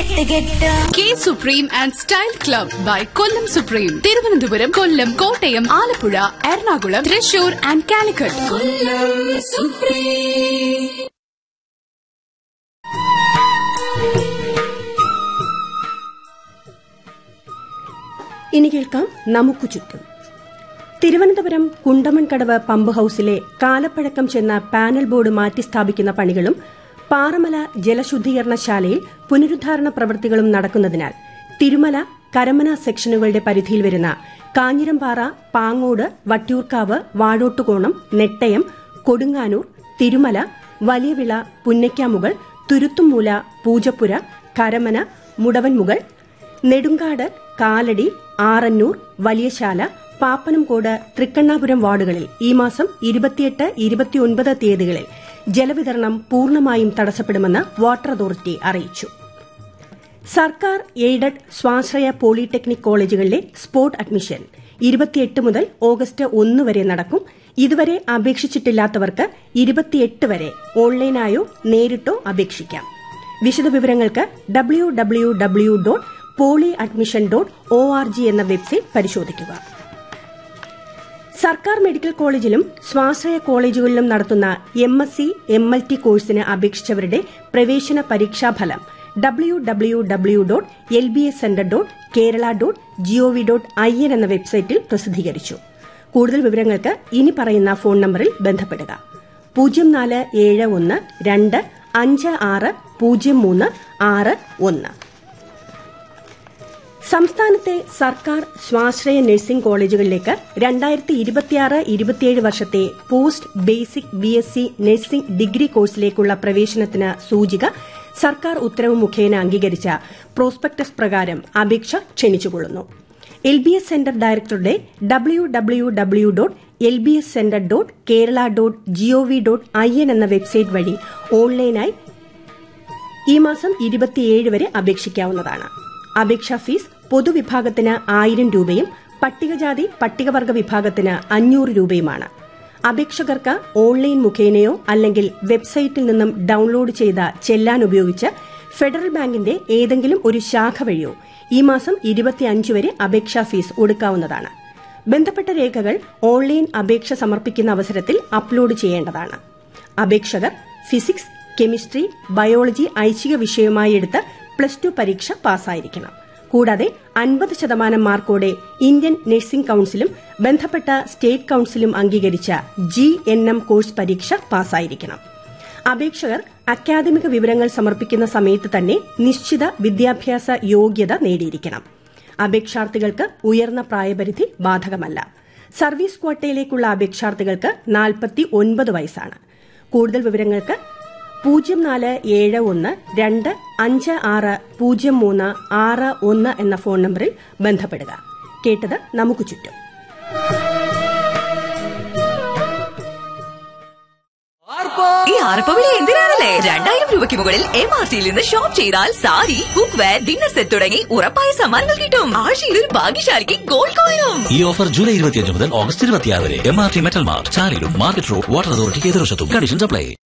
K supreme and style club by Kollam supreme Thiruvananthapuram Kollam Kottayam Alappuzha Ernakulam Thrissur and Calicut ഇനി കേൾക്കാം നമുക്ക് ചുറ്റും തിരുവനന്തപുരം കുണ്ടമൺകടവ് പമ്പ് ഹൌസിലെ കാലപ്പഴക്കം ചെന്ന പാനൽ ബോർഡ് മാറ്റി സ്ഥാപിക്കുന്ന പണികളും പാറമല ജലശുദ്ധീകരണശാലയിൽ പുനരുദ്ധാരണ പ്രവൃത്തികളും നടക്കുന്നതിനാൽ തിരുമല കരമന സെക്ഷനുകളുടെ പരിധിയിൽ വരുന്ന കാഞ്ഞിരംപാറ പാങ്ങോട് വട്ടിയൂർക്കാവ് വാഴോട്ടുകോണം നെട്ടയം കൊടുങ്ങാനൂർ തിരുമല വലിയവിള പുന്നയ്ക്കാമുകൾ തുരുത്തുമൂല പൂജപ്പുര കരമന മുടവൻമുകൾ നെടുങ്കാട് കാലടി ആറന്നൂർ വലിയശാല പാപ്പനംകോട് തൃക്കണ്ണാപുരം വാർഡുകളിൽ ഈ മാസം ഇരുപത്തിയെട്ട് ഇരുപത്തിയൊൻപത് തീയതികളിൽ ജലവിതരണം പൂർണ്ണമായും തടസ്സപ്പെടുമെന്ന് വാട്ടർ അതോറിറ്റി അറിയിച്ചു സർക്കാർ എയ്ഡഡ് സ്വാശ്രയ പോളിടെക്നിക് കോളേജുകളിലെ സ്പോട്ട് അഡ്മിഷൻ ഇരുപത്തിയെട്ട് മുതൽ ഓഗസ്റ്റ് ഒന്ന് വരെ നടക്കും ഇതുവരെ അപേക്ഷിച്ചിട്ടില്ലാത്തവർക്ക് ഇരുപത്തിയെട്ട് വരെ ഓൺലൈനായോ നേരിട്ടോ അപേക്ഷിക്കാം വിശദവിവരങ്ങൾക്ക് W W W dot poly admission dot O R G എന്ന വെബ്സൈറ്റ് പരിശോധിക്കുക സർക്കാർ മെഡിക്കൽ കോളേജിലും സ്വാശ്രയ കോളേജുകളിലും നടത്തുന്ന M S C M L T കോഴ്സിന് അപേക്ഷിച്ചവരുടെ പ്രവേശന പരീക്ഷാഫലം W W W dot L B S centre dot Kerala dot gov dot I N എന്ന വെബ്സൈറ്റിൽ പ്രസിദ്ധീകരിച്ചു കൂടുതൽ വിവരങ്ങൾക്ക് ഇനി പറയുന്ന ഫോൺ നമ്പറിൽ ബന്ധപ്പെടുക പൂജ്യം നാല് ഏഴ് ഒന്ന് രണ്ട് അഞ്ച് ആറ് പൂജ്യം മൂന്ന് ആറ് ഒന്ന് സംസ്ഥാനത്തെ സർക്കാർ സ്വാശ്രയ നഴ്സിംഗ് കോളേജുകളിലേക്ക് രണ്ടായിരത്തി ഇരുപത്തിയാറ് ഇരുപത്തിയേഴ് വർഷത്തെ post basic B S C nursing degree കോഴ്സിലേക്കുള്ള പ്രവേശനത്തിന് സൂചിക സർക്കാർ ഉത്തരവ് മുഖേന അംഗീകരിച്ച പ്രോസ്പെക്ടസ് പ്രകാരം അപേക്ഷ ക്ഷണിച്ചുകൊള്ളുന്നു എൽ ബി എസ് സെന്റർ ഡയറക്ടറുടെ W W W dot L B S centre dot Kerala dot gov dot I N എന്ന വെബ്സൈറ്റ് വഴി ഓൺലൈനായി ഈ മാസം ഇരുപത്തിയേഴ് വരെ അപേക്ഷിക്കാവുന്നതാണ് അപേക്ഷാ ഫീസ് പൊതുവിഭാഗത്തിന് ആയിരം രൂപയും പട്ടികജാതി പട്ടികവർഗ വിഭാഗത്തിന് അഞ്ഞൂറ് രൂപയുമാണ് അപേക്ഷകർക്ക് ഓൺലൈൻ മുഖേനയോ അല്ലെങ്കിൽ വെബ്സൈറ്റിൽ നിന്നും ഡൌൺലോഡ് ചെയ്ത ചെല്ലാൻ ഉപയോഗിച്ച് ഫെഡറൽ ബാങ്കിന്റെ ഏതെങ്കിലും ഒരു ശാഖ വഴിയോ ഈ മാസം ഇരുപത്തിയഞ്ച് വരെ അപേക്ഷാ ഫീസ് ഒടുക്കാവുന്നതാണ് ബന്ധപ്പെട്ട രേഖകൾ ഓൺലൈൻ അപേക്ഷ സമർപ്പിക്കുന്ന അവസരത്തിൽ അപ്ലോഡ് ചെയ്യേണ്ടതാണ് അപേക്ഷകർ ഫിസിക്സ് കെമിസ്ട്രി ബയോളജി ഐച്ഛിക വിഷയമായി എടുത്ത് പ്ലസ് ടു പരീക്ഷ പാസ്സായിരിക്കണം കൂടാതെ അൻപത് ശതമാനം മാർക്കോടെ ഇന്ത്യൻ നഴ്സിംഗ് കൌൺസിലും ബന്ധപ്പെട്ട സ്റ്റേറ്റ് കൌൺസിലും അംഗീകരിച്ച ജി എൻ എം കോഴ്സ് പരീക്ഷ പാസ്സായിരിക്കണം അപേക്ഷകർ അക്കാദമിക വിവരങ്ങൾ സമർപ്പിക്കുന്ന സമയത്ത് തന്നെ നിശ്ചിത വിദ്യാഭ്യാസ യോഗ്യത നേടിയിരിക്കണം അപേക്ഷാർത്ഥികൾക്ക് ഉയർന്ന പ്രായപരിധി ബാധകമല്ല സർവീസ് ക്വാട്ടയിലേക്കുള്ള അപേക്ഷാർത്ഥികൾക്ക് നാൽപ്പത്തി ഒൻപത് വയസ്സാണ് കൂടുതൽ വിവരങ്ങൾക്ക് പൂജ്യം നാല് ഏഴ് ഒന്ന് രണ്ട് അഞ്ച് ആറ് പൂജ്യം മൂന്ന് ആറ് ഒന്ന് എന്ന ഫോൺ നമ്പറിൽ ബന്ധപ്പെടുക കേട്ടത് നമുക്ക് ചുറ്റും ഈ ആർപ്പവിളി എന്തിനാണല്ലേ രണ്ടായിരം രൂപയ്ക്ക് മുകളിൽ എം ആർ ടിയിൽ നിന്ന് ഷോപ്പ് ചെയ്താൽ sari cookware dinner set തുടങ്ങി ഉറപ്പായ സമ്മാനങ്ങൾ കിട്ടും ആഴ്ചയിൽ ഒരു ഭാഗ്യശാലിക്ക് ഗോൾഡ് കോയിനും ഈ ഓഫർ ജൂലൈ ഇരുപത്തിയഞ്ച് മുതൽ ഓഗസ്റ്റ് ഇരുപത്തിയാറ് വരെ M R T metal mart ചാലിലും മാർക്കറ്റ് റോഡ് വാട്ടർ അതോറിറ്റിക്ക് എതിർവശത്തും കണ്ടീഷൻസ് അപ്ലൈ